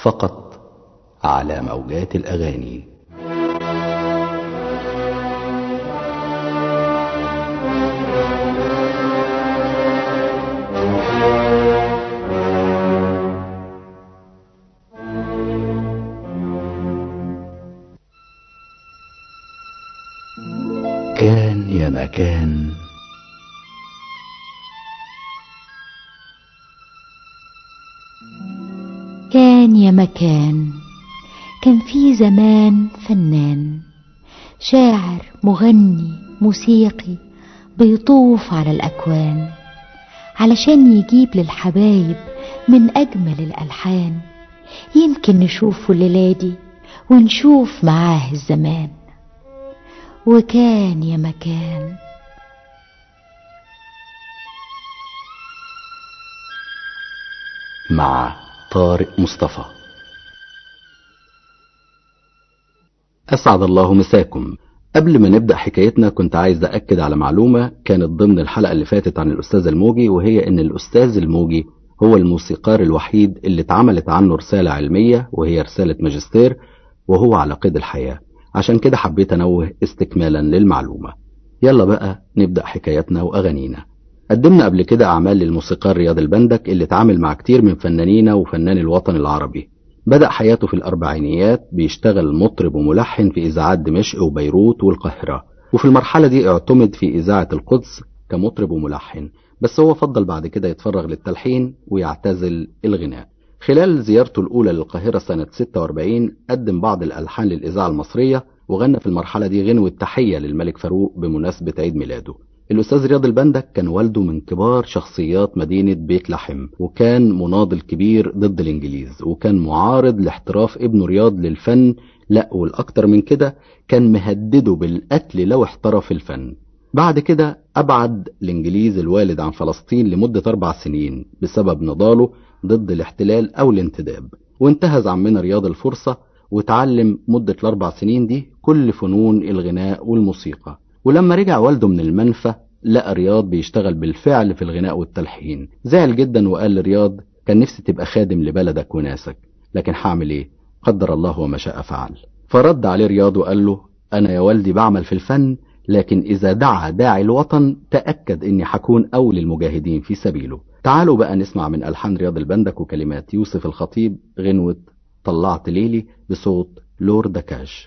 فقط على موجات الأغاني كان يا مكان كان يا مكان كان في زمان فنان شاعر مغني موسيقي بيطوف على الأكوان علشان يجيب للحبايب من أجمل الألحان يمكن نشوفه الليلة دي ونشوف معاه الزمان وكان يا مكان مع طارق مصطفى أسعد الله مساكم قبل ما نبدأ حكايتنا كنت عايز أكد على معلومة كانت ضمن الحلقة اللي فاتت عن الأستاذ الموجي وهي إن الأستاذ الموجي هو الموسيقار الوحيد اللي اتعملت عنه رسالة علمية وهي رسالة ماجستير وهو على قيد الحياة عشان كده حبيت أنوه استكمالا للمعلومة يلا بقى نبدأ حكايتنا وأغانينا قدمنا قبل كده أعمال للموسيقار رياض البندك اللي اتعامل مع كتير من فنانينا وفنان الوطن العربي بدأ حياته في الأربعينيات بيشتغل مطرب وملحن في إذاعات دمشق وبيروت والقاهرة وفي المرحلة دي اعتمد في إذاعة القدس كمطرب وملحن بس هو فضل بعد كده يتفرغ للتلحين ويعتزل الغناء خلال زيارته الأولى للقاهرة سنة 46 قدم بعض الألحان للإذاعة المصرية وغنى في المرحلة دي غنوة تحية للملك فاروق بمناسبة عيد ميلاده الأستاذ رياض البندك كان والده من كبار شخصيات مدينة بيت لحم وكان مناضل كبير ضد الإنجليز وكان معارض لاحتراف ابنه رياض للفن لا والأكتر من كده كان مهدده بالقتل لو احترف الفن بعد كده أبعد الإنجليز الوالد عن فلسطين لمدة أربع سنين بسبب نضاله ضد الاحتلال أو الانتداب وانتهز عمنا رياض الفرصة وتعلم مدة الأربع سنين دي كل فنون الغناء والموسيقى ولما رجع والده من المنفى لقى رياض بيشتغل بالفعل في الغناء والتلحين زعل جدا وقال لرياض كان نفسي تبقى خادم لبلدك وناسك لكن هعمل ايه قدر الله وما شاء فعل فرد عليه رياض وقال له انا يا والدي بعمل في الفن لكن اذا دعا داعي الوطن تأكد اني حكون اول المجاهدين في سبيله تعالوا بقى نسمع من ألحان رياض البندك وكلمات يوسف الخطيب غنوة طلعت ليلي بصوت لور دكاش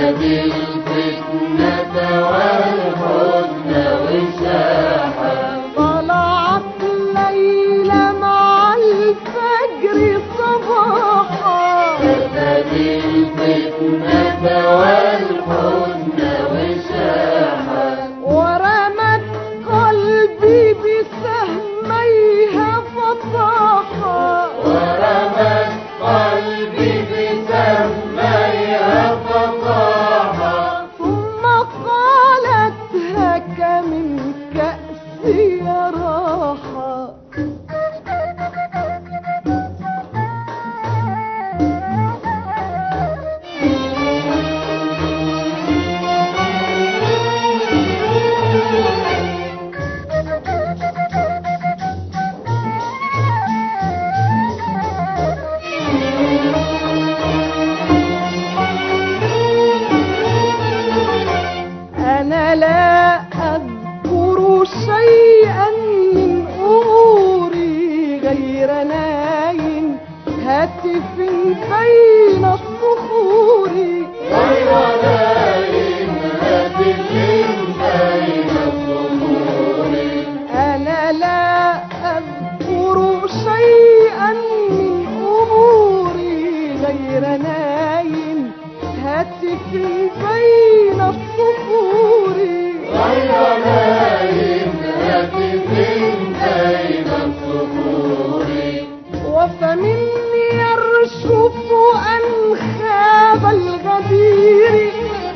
ترتدي الفتنة والحزن وشاحا طلعت ليلى مع الفجر صباحا ترتدي الفتنة والحزن وشاحا ورمت قلبي بسهميها فطاحا ورمت قلبي بسميها فطاحا ثم قالت هك من كأسي راحا أنا لا أذكر شيئا من أموري غير نايم هاتف بين الصخور غير نايم هاتف بين الصخور أنا لا أذكر شيئا من أموري غير نايم هاتف بين الصخور غير نايم هاتف بين الصخور وفمني يرشف أنخاب الغدير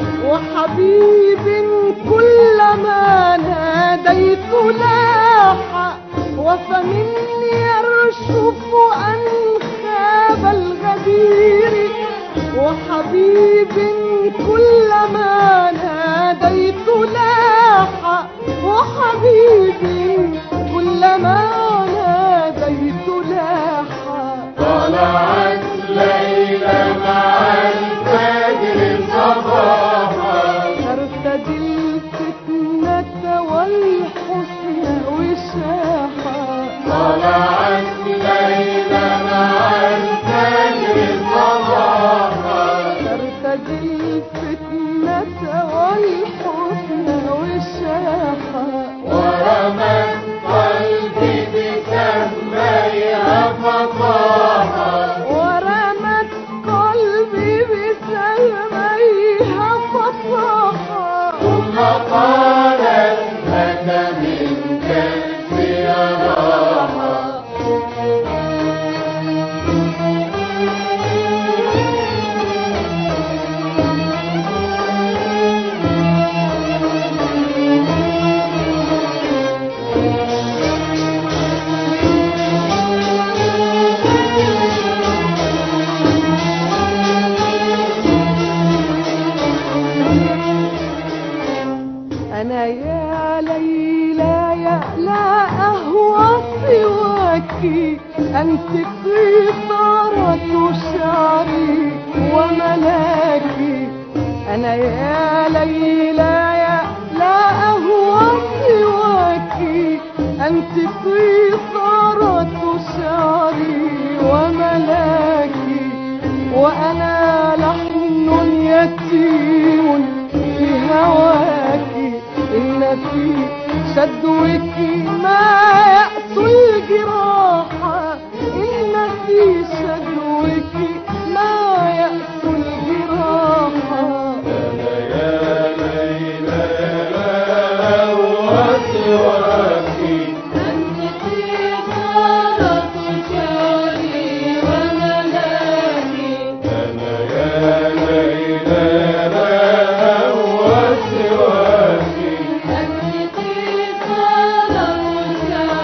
وحبيب كلما ناديت لاح وفمني يرشف أنخاب الغدير وحبيب كلما ناديت لاح وحبيب كلما ناديت لاح طلعت ليلى مع الفجر صباحا ترتدي الفتنة والحسن وشاحا طلعت ليلى مع الفجر صباحا ترتدي الفتنة والحسن وشاحا ورمت قلبي بسهميها فطاحا ورمت قلبي بسلميها فصاحا ثم قالت لك من كأسي راحا أنا يا ليلى يا لا أهوى سواك أنت قيثارة شعري وملاكي أنا يا ليلى يا لا أهوى سواك أنت قيثارة شعري وملاكي وأنا لحن يتيم في هواك إن في شدوك ما يأس الجراح إن في شدوك ما يأس الجراح يا ليلى لا وسواك أنت قيثارة شعري وملاكي أنا يا ليلى لا وسواك أنت قيثارة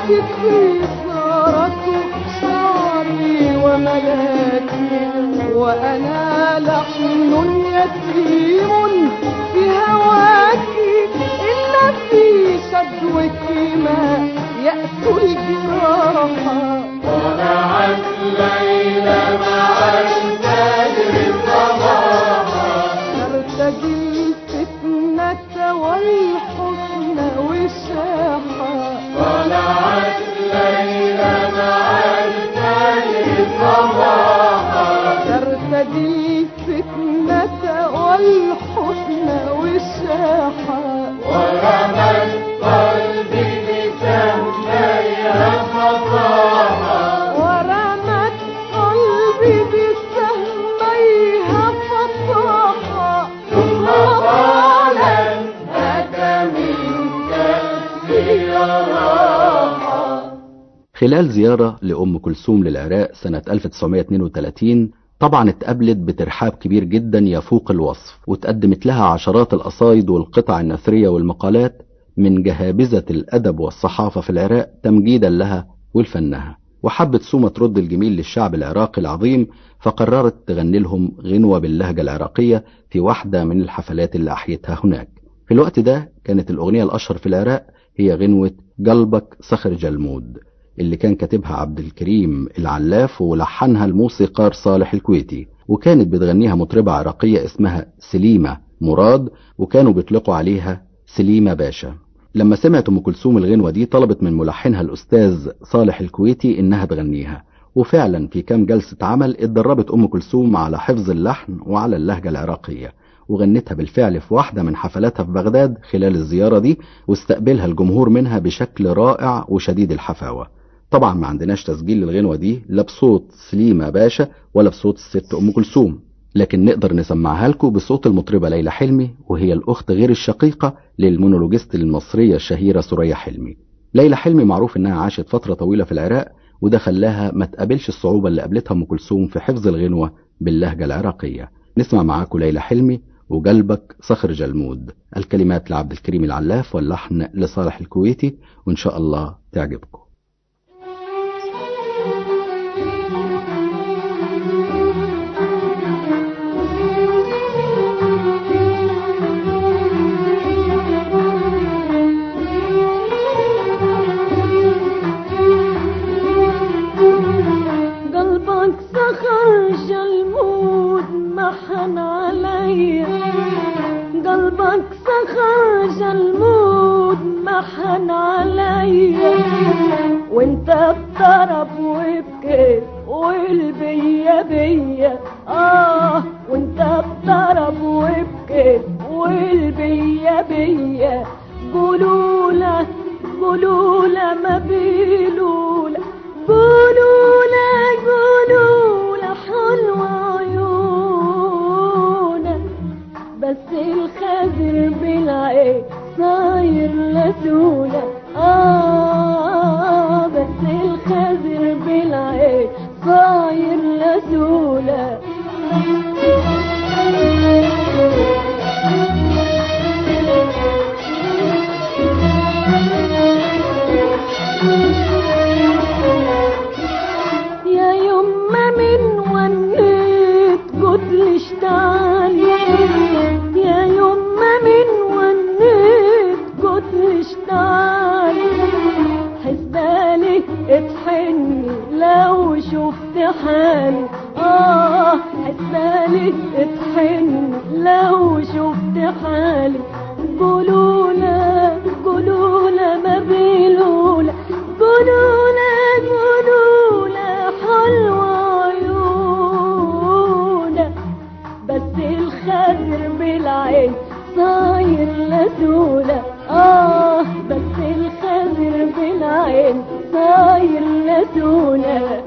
في صارت شعري وملاكي وأنا لحن يتيم في هواك إلا في شدوك ما يأتي الجراح طلعت ليلى مع الفجر صباحا نرتجي الفتنة والحسن والشاحة طلعت ليلى مع الفجر صباحا ترتدي الفتنة والحسن والشاحة ورمت قلبي بسهميها فصاحا ورمت قلبي بسهميها فصاحة ثم قالت أتى منك الزيارة خلال زيارة لأم كلثوم للعراق سنة 1932 طبعا اتقابلت بترحاب كبير جدا يفوق الوصف وتقدمت لها عشرات القصايد والقطع النثرية والمقالات من جهابذة الأدب والصحافة في العراق تمجيدا لها والفنها وحبت سومة ترد الجميل للشعب العراقي العظيم فقررت تغني لهم غنوة باللهجة العراقية في واحدة من الحفلات اللي أحيتها هناك في الوقت ده كانت الأغنية الأشهر في العراق هي غنوة قلبك صخر جلمود اللي كان كاتبها عبد الكريم العلاف ولحنها الموسيقار صالح الكويتي وكانت بتغنيها مطربة عراقية اسمها سليمة مراد وكانوا بيطلقوا عليها سليمة باشا لما سمعت ام كلثوم الغنوة دي طلبت من ملحنها الاستاذ صالح الكويتي انها تغنيها وفعلا في كام جلسة عمل اتدربت ام كلثوم على حفظ اللحن وعلى اللهجة العراقية وغنتها بالفعل في واحدة من حفلاتها في بغداد خلال الزيارة دي واستقبلها الجمهور منها بشكل رائع وشديد الحفاوة طبعا ما عندناش تسجيل للغنوة دي لا بصوت سليمة باشا ولا بصوت الست أم كلثوم لكن نقدر نسمعها لكم بصوت المطربة ليلى حلمي وهي الأخت غير الشقيقة للمونولوجيست المصرية الشهيرة سوريا حلمي ليلى حلمي معروف إنها عاشت فترة طويلة في العراق وده خلاها ما تقابلش الصعوبة اللي قابلتها أم كلثوم في حفظ الغنوة باللهجة العراقية نسمع معاكم ليلى حلمي وقلبك صخر جلمود الكلمات لعبد الكريم العلاف واللحن لصالح الكويتي وإن شاء الله تعجبكم قلبك صخر جلمود محن عليا قلبك صخر جلمود محن عليا وانت بطرب وبكيت والبيا بيا اه وانت بطرب وبكيت والبيا بيا قولوا له قولوا له ما بيلوا له قولوا له قولوا له حلوة عيونك بس الخزر بالعين صاير لسولة آه بس الخزر بالعين صاير لسولة يا يما من ونيت قلت ليش تعالي يا يما من ونيت قلت ليش تعالي حسبالي اطحني لو شفت حالي اه حسبالي اطحني لو شفت حالي قولوا لا قولوا لا ما بيلولا قولوا لا قولوا لا حلوة عيونك بس الخزر بالعين صاير لسولة آه بس الخزر بالعين صاير لسولة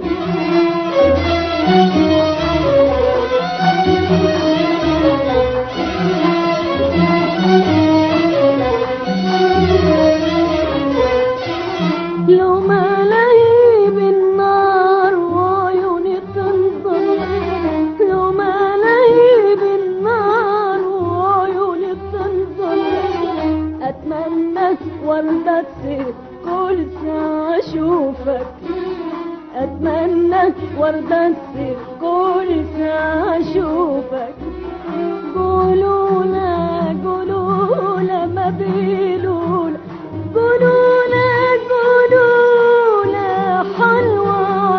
لو ما لهيب النار وعيوني تنظر لو ما لهيب النار وعيوني تنظر اتمنى وردة تصير كل ساعة اشوفك اتمنى وردة تصير كل ساعة اشوفك قولونا قولونا ما بيلونا قولونا قولونا حلوة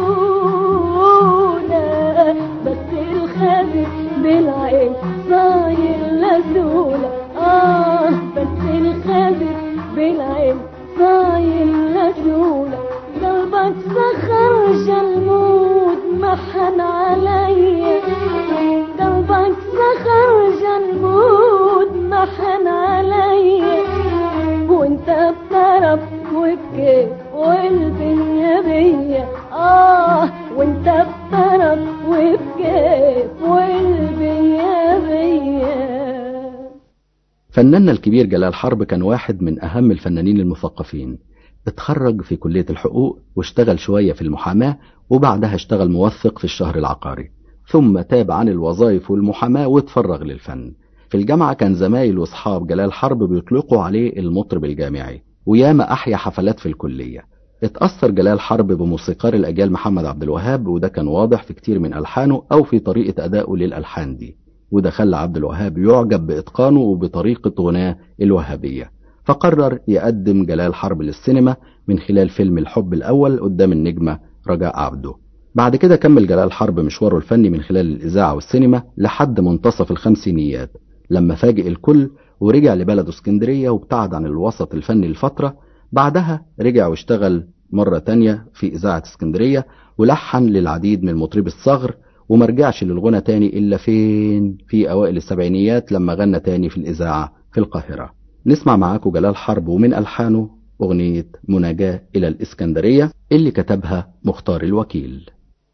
عيونا بس الخبي بالعين صاير لزولة آه بس الخبي بالعين صاير لزولة قلبك سخر جلمود محن عليا قلبك سخر جلمود محن عليا وانت بطرف وبكيت والدنيا بيا اه وانت بطرف وبكيت والدنيا بيا فناننا الكبير جلال حرب كان واحد من أهم الفنانين المثقفين اتخرج في كلية الحقوق واشتغل شوية في المحاماة وبعدها اشتغل موثق في الشهر العقاري ثم تاب عن الوظائف والمحاماة واتفرغ للفن في الجامعة كان زمايل واصحاب جلال حرب بيطلقوا عليه المطرب الجامعي وياما أحيا حفلات في الكلية اتأثر جلال حرب بموسيقار الأجيال محمد عبد الوهاب وده كان واضح في كتير من ألحانه أو في طريقة أدائه للألحان دي وده خلى عبد الوهاب يعجب بإتقانه وبطريقة غناه الوهابية فقرر يقدم جلال حرب للسينما من خلال فيلم الحب الأول قدام النجمة رجاء عبده بعد كده كمل جلال حرب مشواره الفني من خلال الإذاعة والسينما لحد منتصف الخمسينيات لما فاجئ الكل ورجع لبلده اسكندرية وابتعد عن الوسط الفني لفترة بعدها رجع واشتغل مرة تانية في إذاعة اسكندرية ولحن للعديد من مطربي الصغر وما رجعش للغنى تاني إلا فين في أوائل السبعينيات لما غنى تاني في الإذاعة في القاهرة نسمع معاكم جلال حرب ومن ألحانه أغنية مناجاة إلى الإسكندرية اللي كتبها مختار الوكيل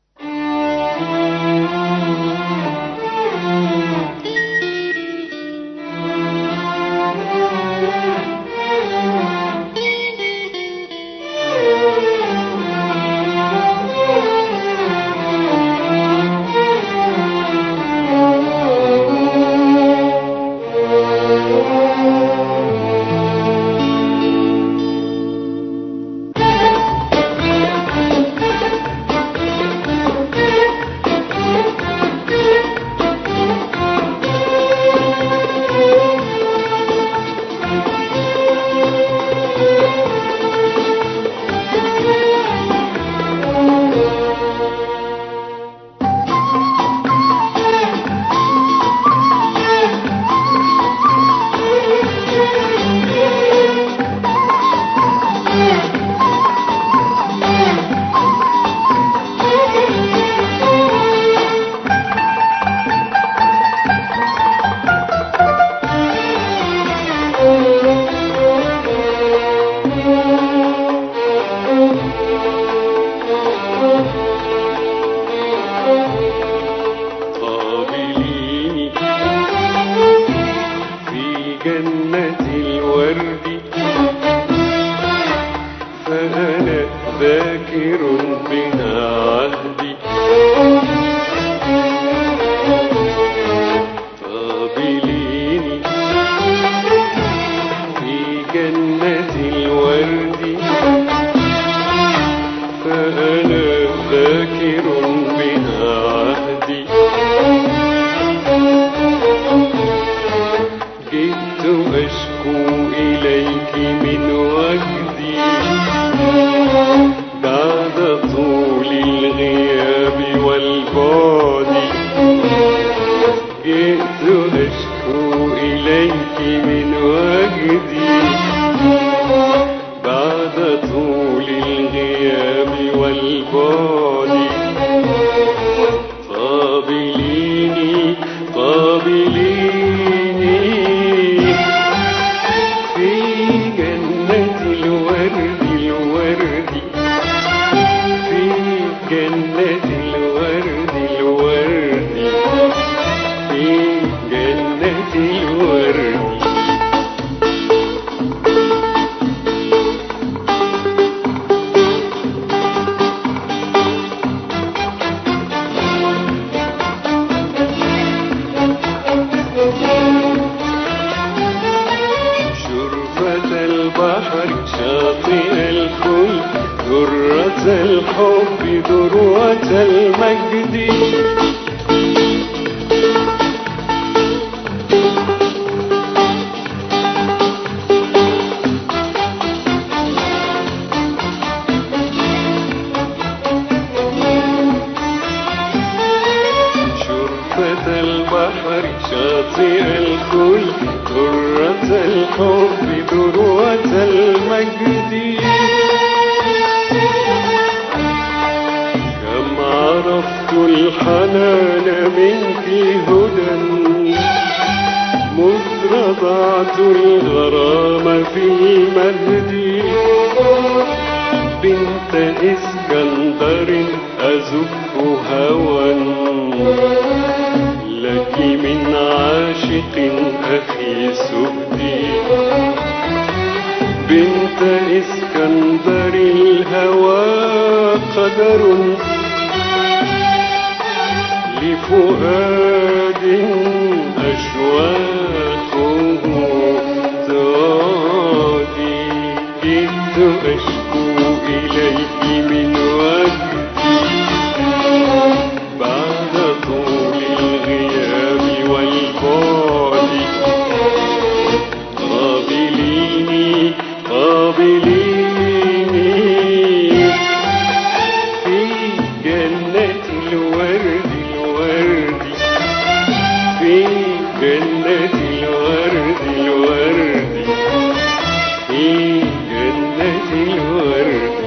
قابليني في جنة الورد فأنا ذاكر بها عهدي قابليني في جنة الورد فأنا ذاكر بها عهدي جئت أشكو إليك من وجدي بعد طول الغياب والبعد جئت أشكو إليك من وجدي بعد طول الغياب والبعد قابليني قابليني في جنة الورد الورد في جنة الورد الورد في جنة الورد شرفة البحر شاطئ الكل درة الحب ذروة المجد شرفة البحر شاطئ الكل درة الحب ذروة المجد كم عرفت الحنان منك هدى مذ رضعت الغرام في المهد بنت اسكندر أزف هوى لك من عاشق أخي سهدي بنت اسكندر الهوى قدر لفؤاد أشواقه تغادي جئت أشكو إليك من وجدي بعد طول الغياب والبعد قابليني قابليني في جنة الورد الورد في جنة الورد الورد في جنة الورد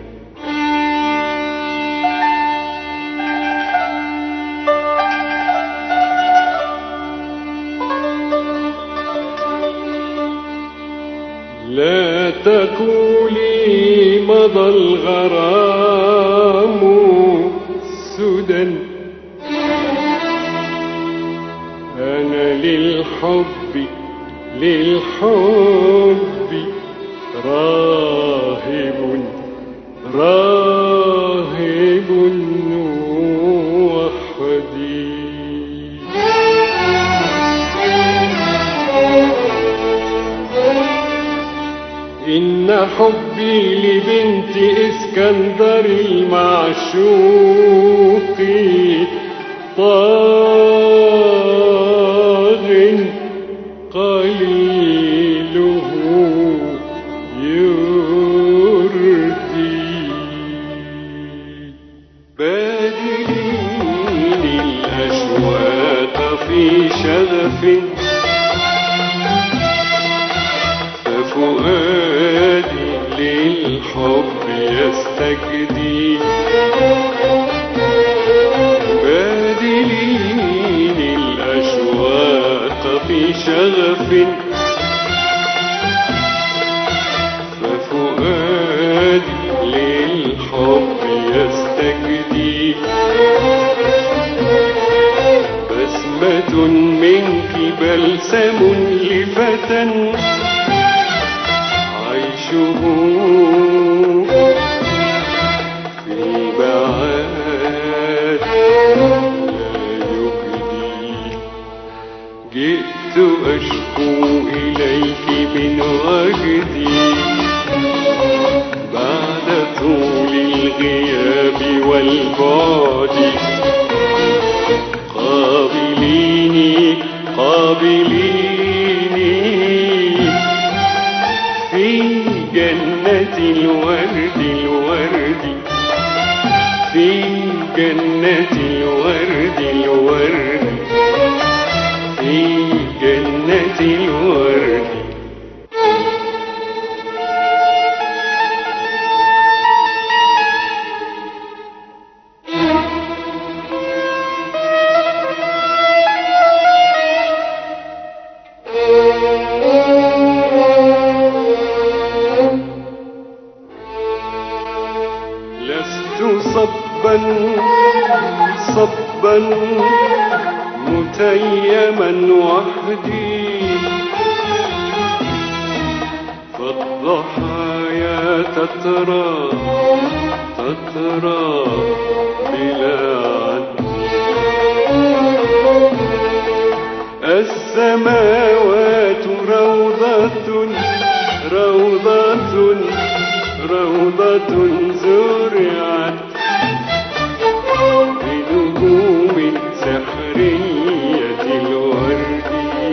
لا تقولي مضى الغرام سدى أنا للحب للحب راهب راهب وحدي إن حبي لبنت إسكندر المعشوق طاغ قليله يردي بادلين الأشواق في شغف ففؤادي للحب يستجدي بادلين الأشواق في شغف ففؤادي للحب يستجدي بسمة منك بلسم لفتى عيشه في بعاد لا يبدي جئت أشكو إليك من وجدي بعد طول الغياب والبعد قابليني قابليني في جنة الورد الورد في جنة الورد الورد في جنة الورد لست صبا صبا متيما وحدي فالضحايا تترى تترى بلا عد السماوات روضة روضة روضة زرعت بنجوم سحرية الورد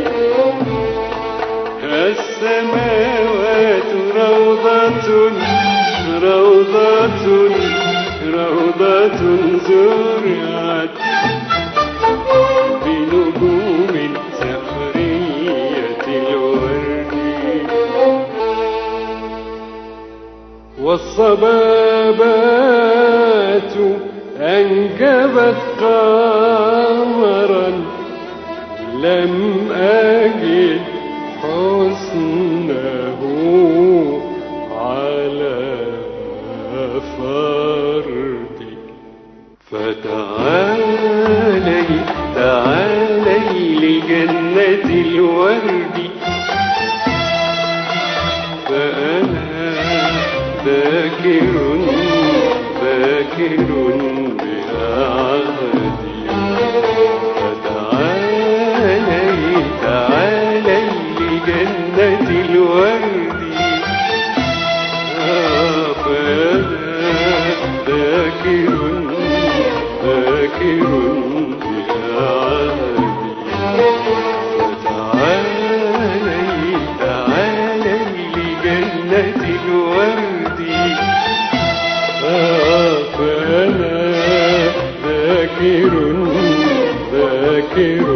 السماوات روضة روضة روضة زرعت بنجوم سحرية الورد والصبابات أنجبت قمرا لم أجد حسنه على فردي فتعالي تعالي لجنة الورد فأنا ذاكر ذاكر بعهدي فتعالي تعالي لجنة الورد آه، فأنا ذاكر ذاكر بعهدي تعالي تعالي لجنة الورد آه، فأنا ذاكر ذاكر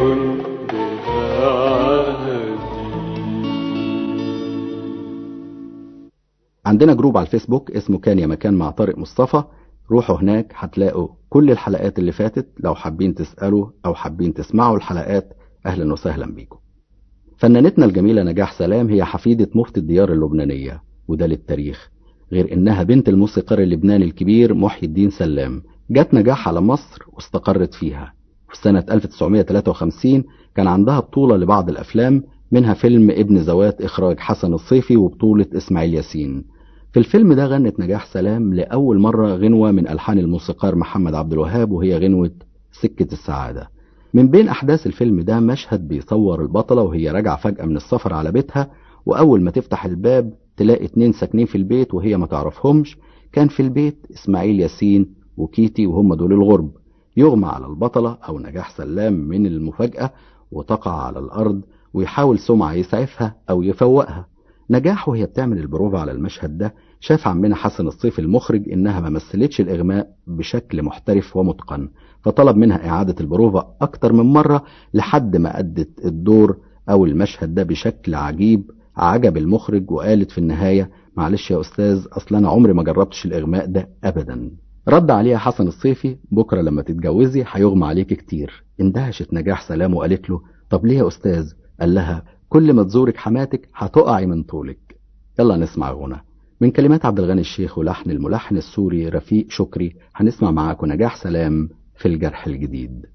بعهدي عندنا جروب على الفيسبوك اسمه كان يا مكان مع طارق مصطفى روحوا هناك هتلاقوا كل الحلقات اللي فاتت لو حابين تسألوا أو حابين تسمعوا الحلقات أهلا وسهلا بيكم فنانتنا الجميلة نجاح سلام هي حفيدة مفتي الديار اللبنانية وده للتاريخ غير إنها بنت الموسيقار اللبناني الكبير محي الدين سلام جت نجاح على مصر واستقرت فيها في سنة 1953 كان عندها بطولة لبعض الأفلام منها فيلم ابن زوات إخراج حسن الصيفي وبطولة إسماعيل ياسين في الفيلم ده غنت نجاح سلام لأول مرة غنوة من ألحان الموسيقار محمد عبد الوهاب وهي غنوة سكة السعادة من بين أحداث الفيلم ده مشهد بيصور البطلة وهي راجعة فجأة من السفر على بيتها وأول ما تفتح الباب تلاقي اتنين ساكنين في البيت وهي ما تعرفهمش كان في البيت إسماعيل ياسين وكيتي وهم دول الغرب يغمى على البطلة أو نجاح سلام من المفاجأة وتقع على الأرض ويحاول سمعة يسعفها أو يفوقها نجاح وهي بتعمل البروفة على المشهد ده شاف عمنا حسن الصيف المخرج إنها ما مثلتش الإغماء بشكل محترف ومتقن فطلب منها إعادة البروفة أكتر من مرة لحد ما أدت الدور أو المشهد ده بشكل عجيب عجب المخرج وقالت في النهاية معلش يا أستاذ أصل أنا عمري ما جربتش الإغماء ده أبدا رد عليها حسن الصيفي بكرة لما تتجوزي هيغمى عليك كتير اندهشت نجاح سلام وقالت له طب ليه يا أستاذ قال لها كل ما تزورك حماتك هتقعي من طولك يلا نسمع غنى من كلمات عبد الغني الشيخ ولحن الملحن السوري رفيق شكري هنسمع معاكم نجاح سلام في الجرح الجديد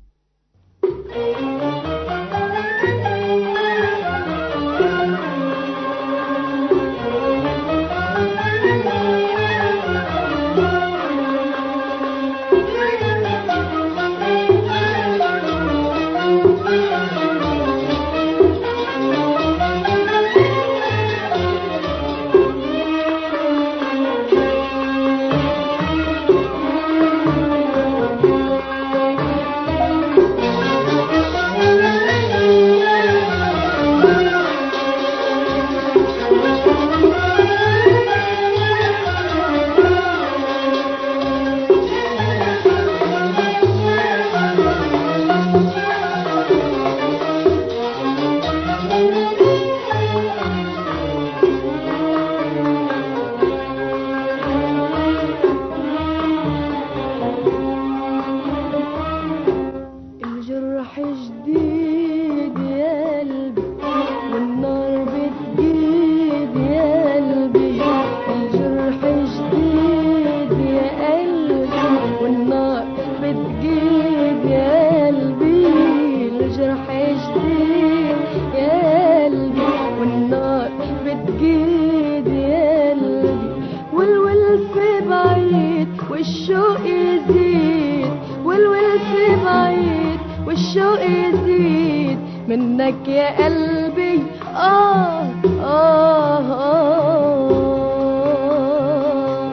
الجرح جديد يا قلبي والنار بتجيد يا قلبي الجرح جديد يا قلبي والنار بتجيد يا قلبي الجرح جديد يا قلبي والنار بتجيد يا قلبي والولف بعيد والشوق يزيد والولف بعيد والشوق يزيد منك يا قلبي آه آه, آه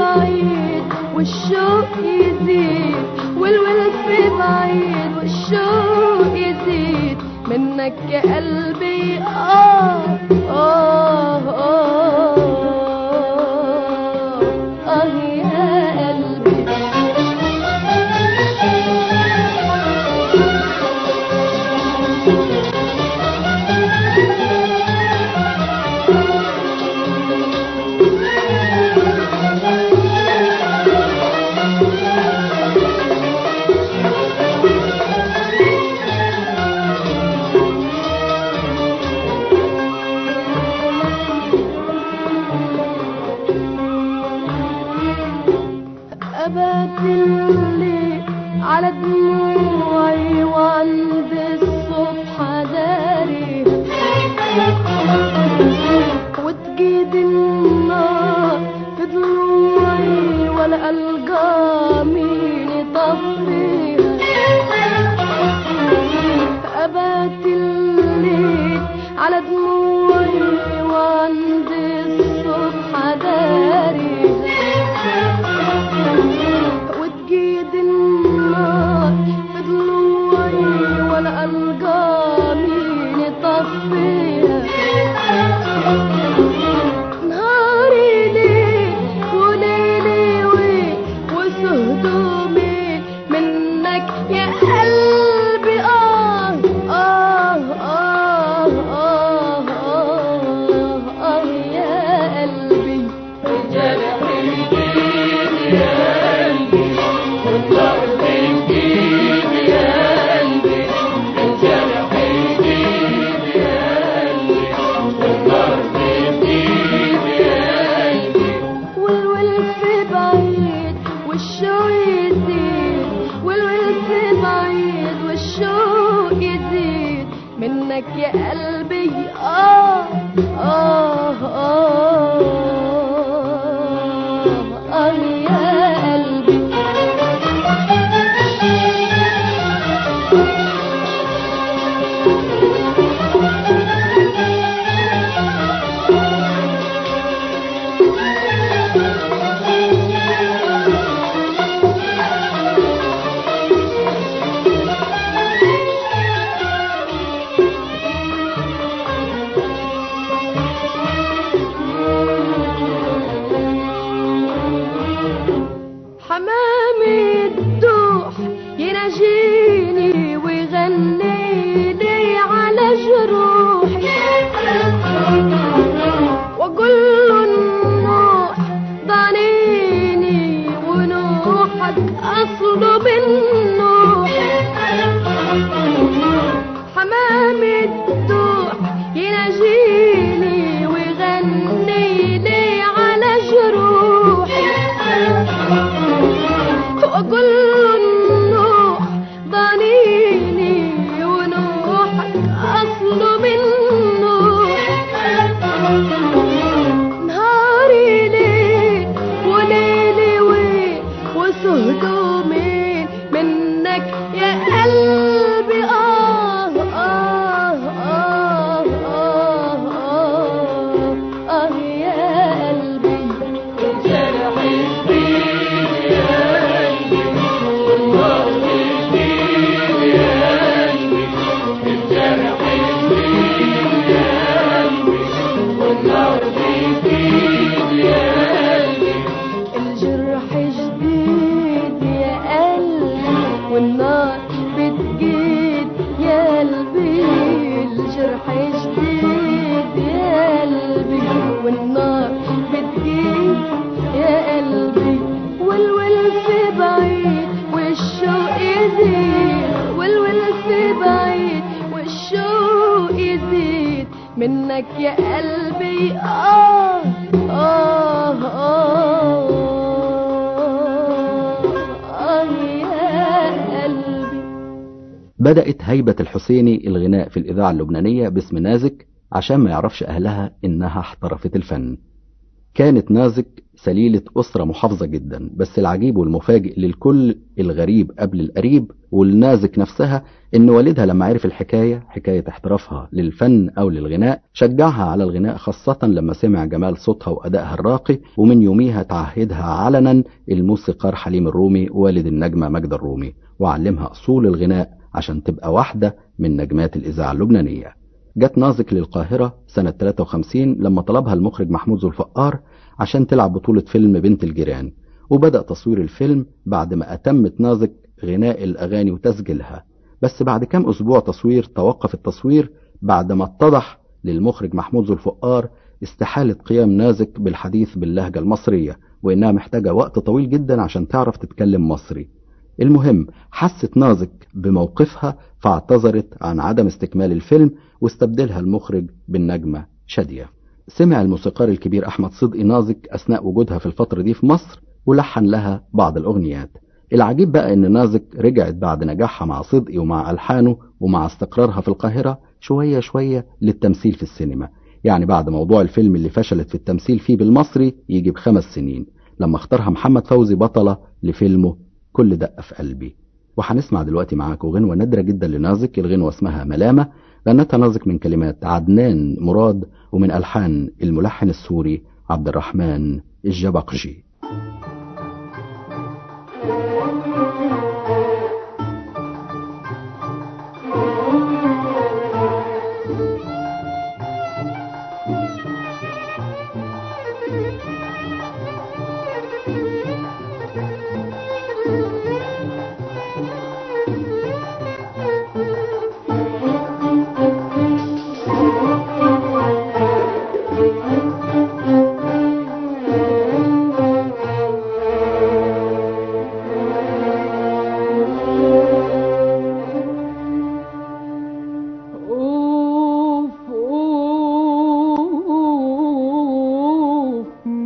بعيد والشوق يزيد والولف بعيد والشوق يزيد منك يا قلبي آه آه آه آه يا قلبي أبات الليل على دموعي وعند الصبح داري وتجيد النار في ضلوعي ولا ألقى مين يطفيها أبات الليل على دموعي وعند الصبح داري وتجيد النار في ضلوعي ولا ألقى مين يطفيها نهاري ليل وليلي ويل وسهدومي منك يا قلبي آه آه آه آه آه آه يا قلبي والولف بعيد والشوق يزيد والولف بعيد والشوق يزيد منك يا قلبي آه آه آه آه يا قلبي حمامي الدوح يناجيني ويغني لي على جروحي واقول له النوح ضنيني ونوحك اصله بالنوح حمامي الدوح يناجيني ويغني لي على جروحي واقول له النوح ضنيني ونوحك اصله من نوح نهاري ليل وليلي ويل وسهدومي منك يا قلبي آه آه آه آه آه آه يا قلبي الجرح جديد يا قلبي والنار بتجيد يا قلبي الجرح جديد يا قلبي والنار بتجيد يا قلبي والولف بعيد والشوق يزيد والولف بعيد والشوق يزيد منك يا قلبي آه آه آه آه يا قلبي بدأت هيبة الحسيني الغناء في الإذاعة اللبنانية باسم نازك عشان ما يعرفش أهلها إنها احترفت الفن كانت نازك سليلة أسرة محافظة جدا بس العجيب والمفاجئ للكل الغريب قبل القريب والنازك نفسها إن والدها لما عرف الحكاية حكاية احترافها للفن أو للغناء شجعها على الغناء خاصة لما سمع جمال صوتها وأدائها الراقي ومن يوميها تعهدها علنا الموسيقار حليم الرومي والد النجمة ماجدة الرومي وعلمها أصول الغناء عشان تبقى واحدة من نجمات الإذاعة اللبنانية جت نازك للقاهرة سنة 53 لما طلبها المخرج محمود ذو الفقار عشان تلعب بطولة فيلم بنت الجيران وبدأ تصوير الفيلم بعد ما أتمت نازك غناء الأغاني وتسجيلها بس بعد كام أسبوع تصوير توقف التصوير بعد ما اتضح للمخرج محمود ذو الفقار استحالة قيام نازك بالحديث باللهجة المصرية وإنها محتاجة وقت طويل جدا عشان تعرف تتكلم مصري المهم حست نازك بموقفها فاعتذرت عن عدم استكمال الفيلم واستبدلها المخرج بالنجمة شادية سمع الموسيقار الكبير أحمد صدقي نازك أثناء وجودها في الفترة دي في مصر ولحن لها بعض الأغنيات العجيب بقى إن نازك رجعت بعد نجاحها مع صدقي ومع ألحانه ومع استقرارها في القاهرة شوية شوية للتمثيل في السينما يعني بعد موضوع الفيلم اللي فشلت في التمثيل فيه بالمصري يجي بخمس سنين لما اختارها محمد فوزي بطلة لفيلمه كل دقة في قلبي وهنسمع دلوقتي معاكم غنوة نادرة جدا لنازك الغنوة اسمها ملامة غنتها نازك من كلمات عدنان مراد ومن ألحان الملحن السوري عبد الرحمن الجبقشي أوف أوف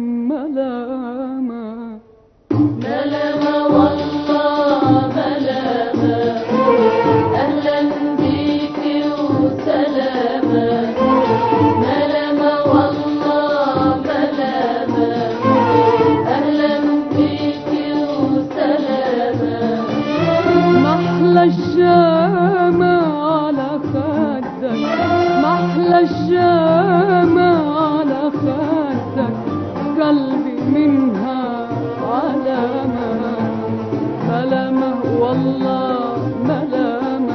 ملامة ملامة والله ملامة أهلا بيك وسلامة ملامة والله ملامة أهلا بيك وسلامة محلى الشامة على خدك محلى الشامة على خدك قلبي منها علامة ملامة والله ملامة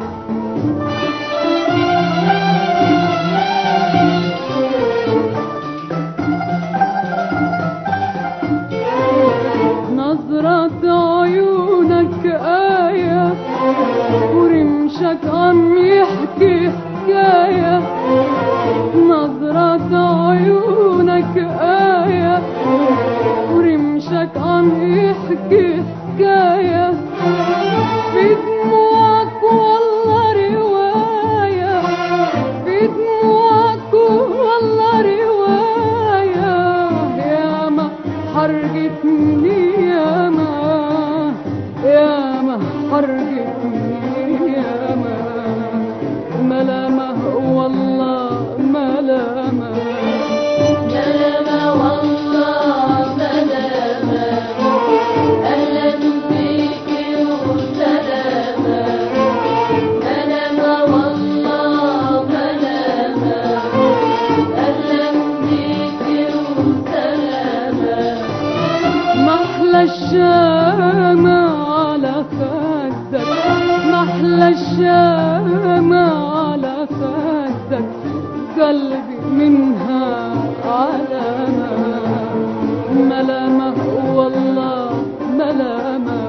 نظرة عيونك آية ورمشك عم يحكي حكاية نظرة عيونك آية ورمشك عم يحكي حكاية في دموعك والله رواية في دموعك والله رواية ياما حرقتني ياما ياما حرقتني ياما ملامة والله ملامة ملامة والله ملامة أهلا بيك وسلامة ملامة والله ملامة أهلا بيك وسلامة محلى الشامة على خدك محلى الشامة على خدك قلبي منها علامة ملامة والله ملامة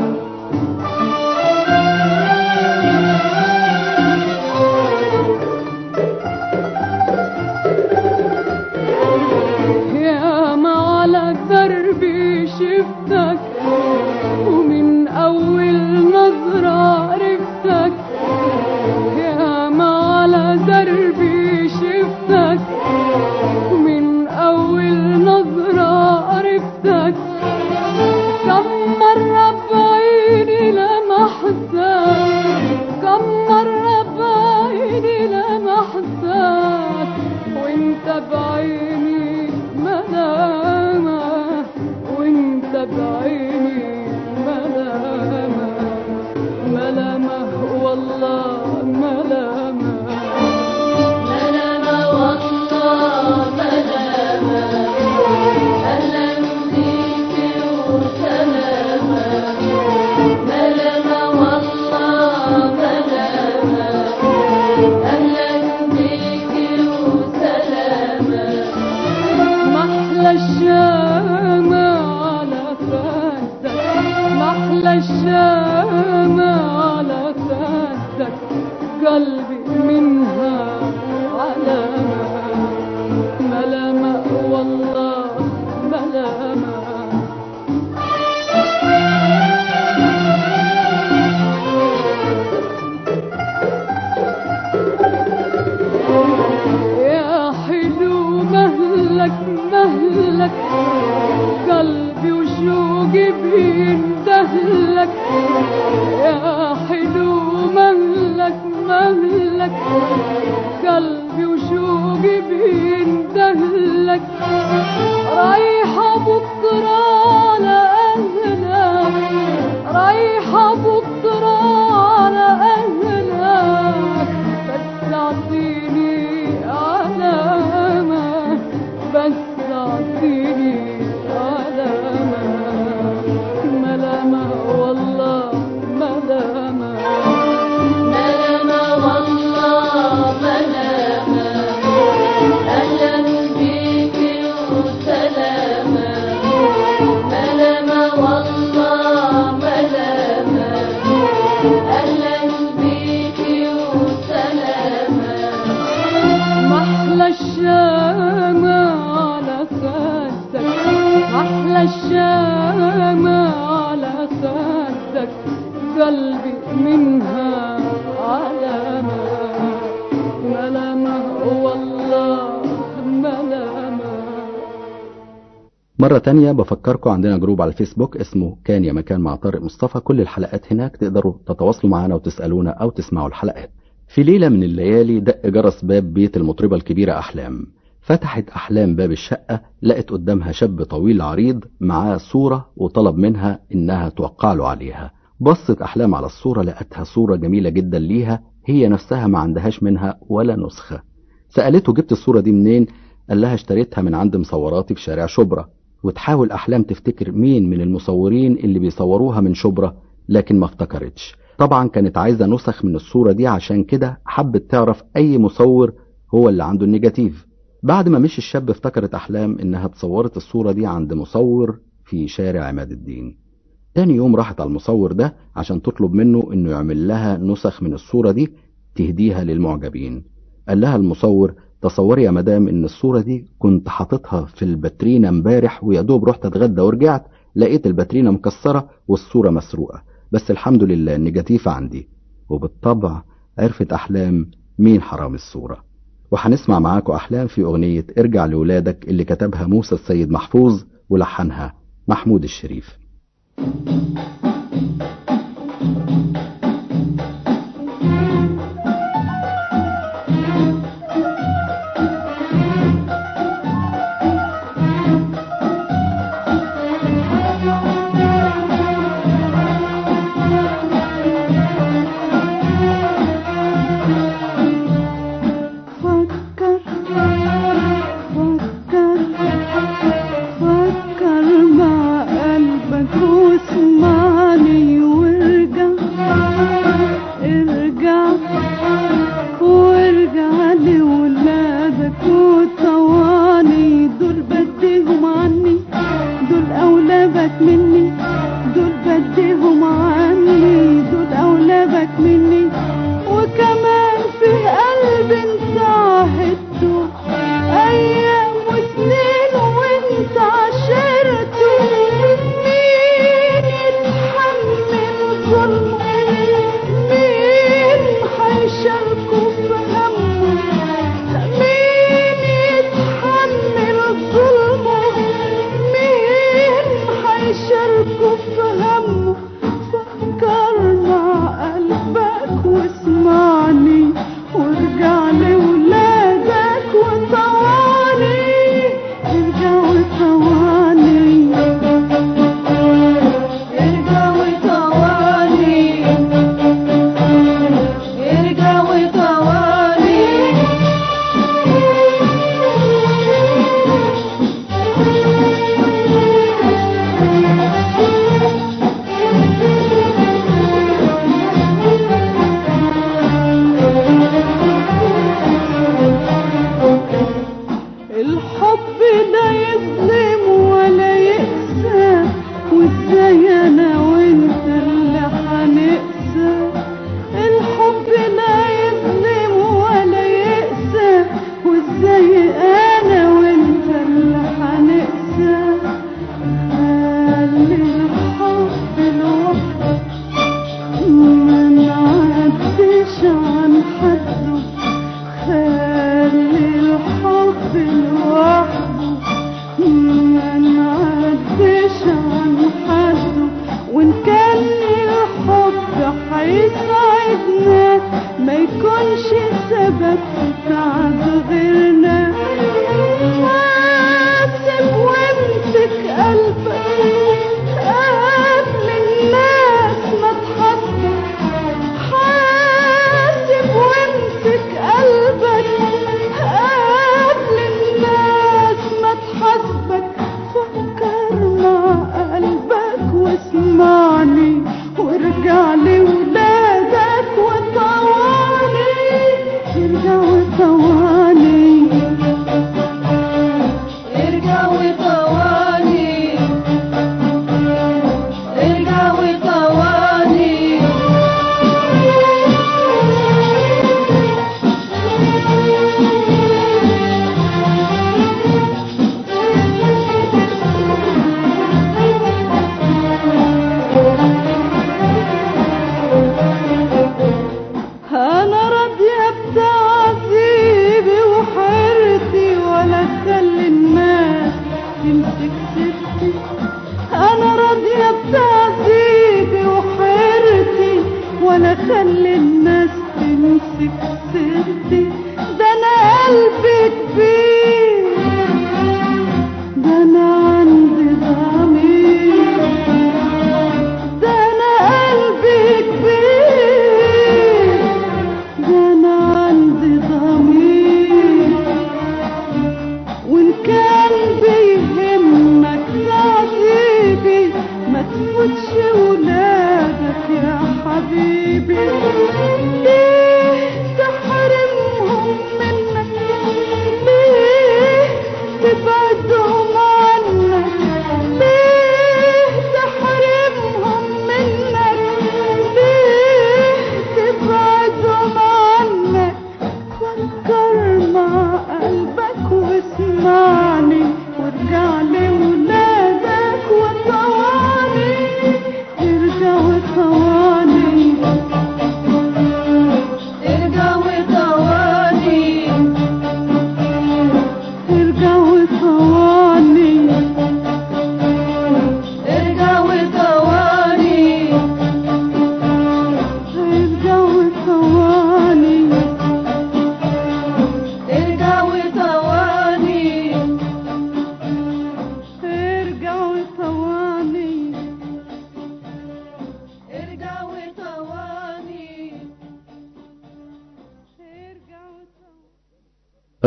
يا ما على دربي شفتك ومن أول نظرة عرفتك يا ما على دربي شفتك ومن أول نظرة عرفتك كم مرة بعيني لمحتك كم مرة بعيني لمحتك وانت بعيني مدى علامة يا حلو مهلك مهلك قلبي وشوقي بيندهلك يا حلو مهلك مهلك قلبي وشوقي بيندهلك رايحة بكرة على أهلك رايحة بكرة على أهلك بس أعطيني علامة بس أعطيني علامة ملامة والله ملامة ملامة والله ملامة أهلا بيك وسلامة ملامة والله ملامة أهلا بيك وسلامة محلى الشامة على خدك محلى الشامة على خدك قلبي منها علامة ملامة والله ملامة مرة تانية بفكركم عندنا جروب على الفيسبوك اسمه كان يا مكان مع طارق مصطفى كل الحلقات هناك تقدروا تتواصلوا معنا وتسألونا أو تسمعوا الحلقات في ليلة من الليالي دق جرس باب بيت المطربة الكبيرة أحلام فتحت أحلام باب الشقة لقت قدامها شاب طويل عريض معاه صورة وطلب منها إنها توقع له عليها بصت أحلام على الصورة لقتها صورة جميلة جدا ليها هي نفسها ما عندهاش منها ولا نسخة سألته جبت الصورة دي منين قال لها اشتريتها من عند مصوراتي في شارع شبرا وتحاول أحلام تفتكر مين من المصورين اللي بيصوروها من شبرا لكن ما افتكرتش طبعا كانت عايزة نسخ من الصورة دي عشان كده حبت تعرف أي مصور هو اللي عنده النيجاتيف بعد ما مشي الشاب افتكرت أحلام إنها اتصورت الصورة دي عند مصور في شارع عماد الدين تاني يوم راحت على المصور ده عشان تطلب منه إنه يعمل لها نسخ من الصورة دي تهديها للمعجبين قال لها المصور تصوري يا مدام ان الصورة دي كنت حاططها في الباترينا امبارح ويا دوب رحت اتغدى ورجعت لقيت الباترينا مكسرة والصورة مسروقة بس الحمد لله النيجاتيف عندي وبالطبع عرفت احلام مين حرام الصورة وهنسمع معاكم احلام في اغنية ارجع لولادك اللي كتبها موسى السيد محفوظ ولحنها محمود الشريف فكر فكر فكر مع قلبك واسمعني وارجع ارجع وارجع لولادك وطواني دول بديهم عني دول اولادك مني دول بديهم عني دول اولادك مني وكمان في قلبي انت عهدته ايام وسنين وانت عشرته مين يتحمل ظلمه مين حيشاركه في همه مين يتحمل ظلمه مين حيشاركه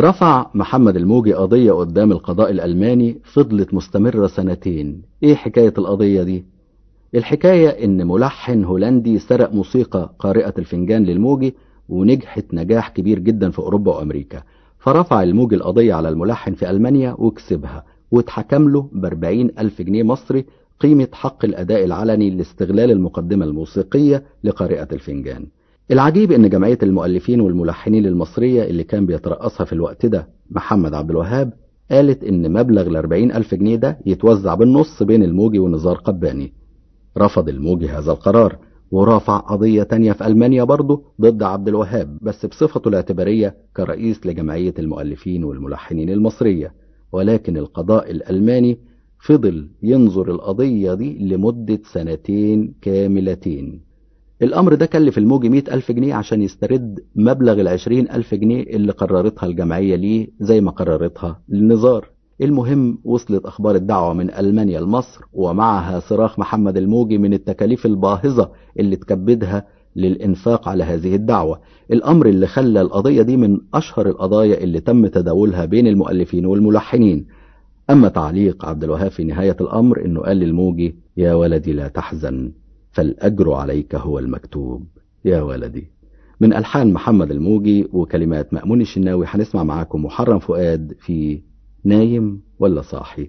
رفع محمد الموجي قضية قدام القضاء الألماني فضلت مستمرة سنتين ايه حكاية القضية دي الحكاية ان ملحن هولندي سرق موسيقى قارئة الفنجان للموجي ونجحت نجاح كبير جدا في أوروبا وأمريكا فرفع الموجي القضية على الملحن في ألمانيا وكسبها واتحكم له بأربعين ألف جنيه مصري قيمة حق الأداء العلني لاستغلال المقدمة الموسيقية لقارئة الفنجان العجيب ان جمعية المؤلفين والملحنين المصرية اللي كان بيترأسها في الوقت ده محمد عبد الوهاب قالت ان مبلغ الأربعين ألف جنيه ده يتوزع بالنص بين الموجي ونزار قباني رفض الموجي هذا القرار ورافع قضية تانية في ألمانيا برضه ضد عبد الوهاب بس بصفته الاعتبارية كرئيس لجمعية المؤلفين والملحنين المصرية ولكن القضاء الألماني فضل ينظر القضية دي لمدة سنتين كاملتين الأمر ده كلف الموجي مئة ألف جنيه عشان يسترد مبلغ العشرين ألف جنيه اللي قررتها الجمعية ليه زي ما قررتها للنزار المهم وصلت أخبار الدعوة من ألمانيا لمصر ومعها صراخ محمد الموجي من التكاليف الباهظة اللي تكبدها للإنفاق على هذه الدعوة الأمر اللي خلى القضية دي من أشهر القضايا اللي تم تداولها بين المؤلفين والملحنين أما تعليق عبد الوهاب في نهاية الأمر إنه قال للموجي يا ولدي لا تحزن فالأجر عليك هو المكتوب يا ولدي من ألحان محمد الموجي وكلمات مأمون الشناوي هنسمع معاكم محرم فؤاد في نايم ولا صاحي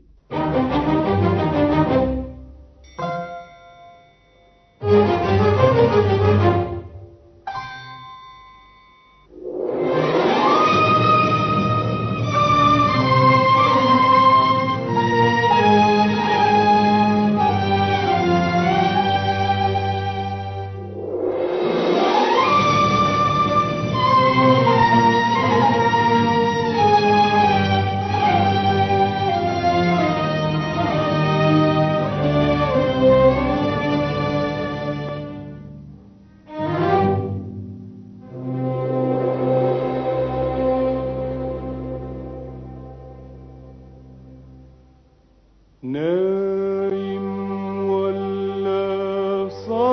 نايم ولا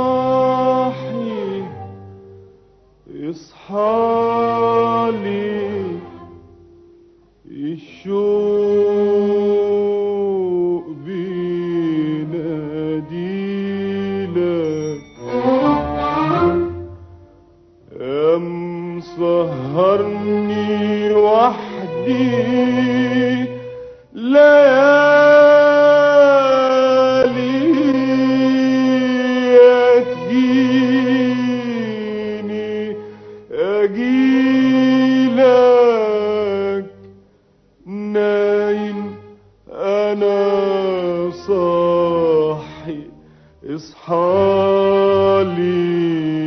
صاحي اصحالي الشوق بيناديلك أم سهرني وحدي ليالي تجيني أجيلك نايم أنا صاحي اصحالي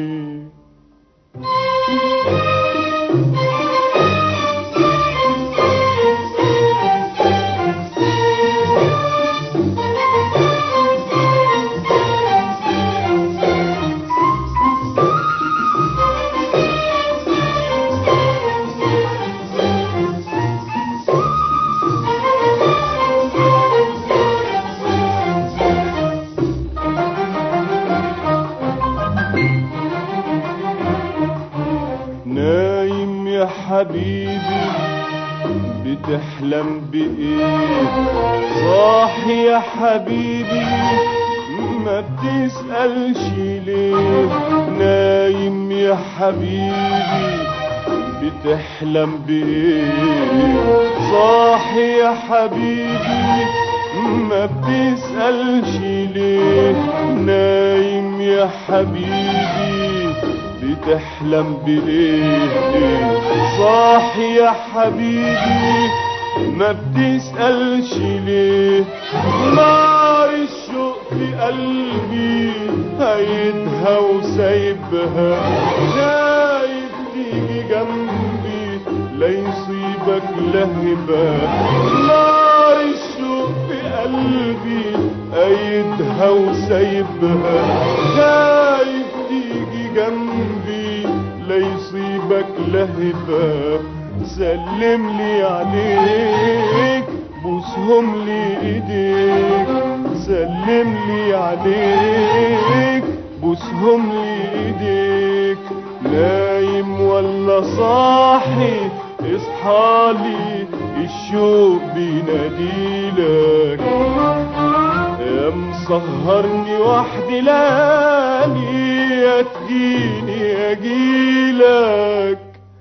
نايم يا حبيبي بتحلم بإيه صاحي يا حبيبي ما بتسألش ليه نايم يا حبيبي بتحلم بإيه صاحي يا حبيبي ما بتسألش ليه نايم يا حبيبي بتحلم بإيه صاحي يا حبيبي ما بتسألش ليه نار الشوق في قلبي هيدها وسايبها خايف تيجي جنبي لا يصيبك لهبة نار الشوق في قلبي أيدها وسايبها خايف تيجي جنبي لا يصيبك لهبة سلم لي عليك بوسهم لي ايديك سلم لي عليك بوسهم لي ايديك نايم ولا صاحي اصحى اصحالي الشوق بيناديلك يا مسهرني وحدي لاني يا تجيني اجيلك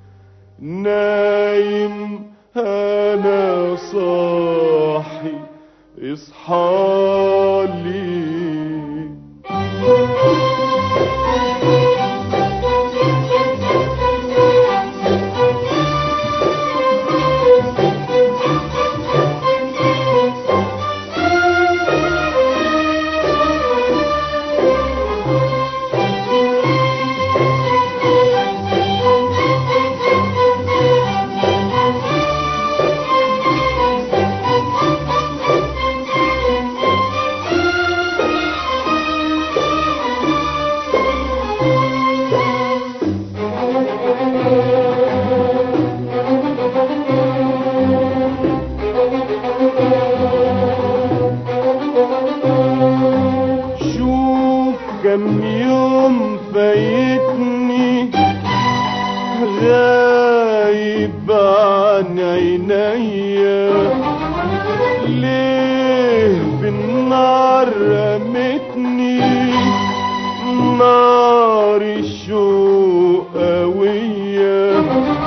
نايم انا صاحي اصحالي شوف كم يوم فايتني غايب عن عينيا ليه بالنار رمتني نار الشوق قوية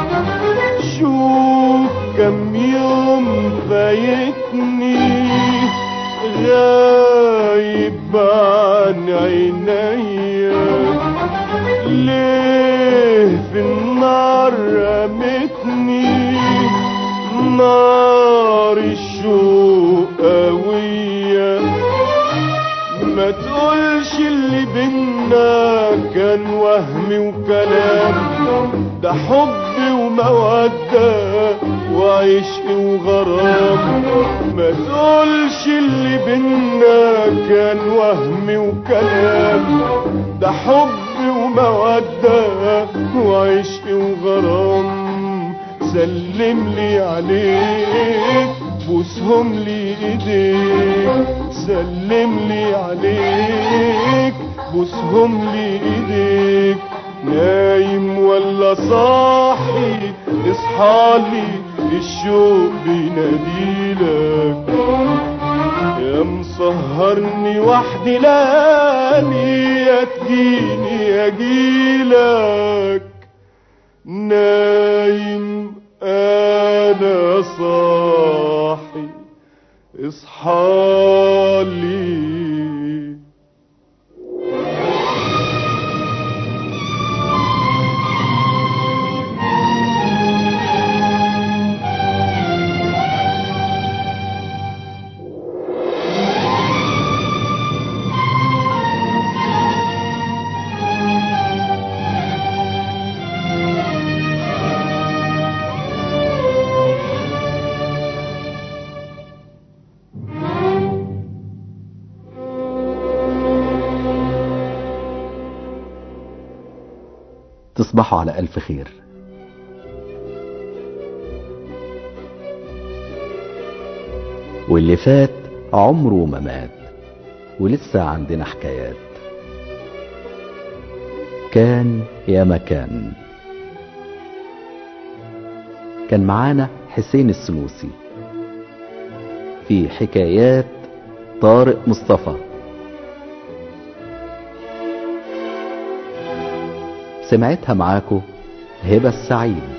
شوف كم يوم فايتني غايب عن عينيا ليه في النار رمتني نار الشوق قوية ما تقولش اللي بينا كان وهم وكلام ده حب ومودة وعشق وغرام ما تقولش اللي بينا كان وهم وكلام ده حب ومودة وعشق وغرام سلم لي عليك بوسهم لي ايديك سلم لي عليك بوسهم لي ايديك نايم ولا صاحي اصحالي الشوق بيناديلك يا مسهرني وحدي لاني يا تجيني اجيلك نايم انا صاحي اصحالي تصبحوا على ألف خير واللي فات عمره ما مات ولسه عندنا حكايات كان يا مكان كان معانا حسين السنوسي في حكايات طارق مصطفى سمعتها معاكو هبة السعيد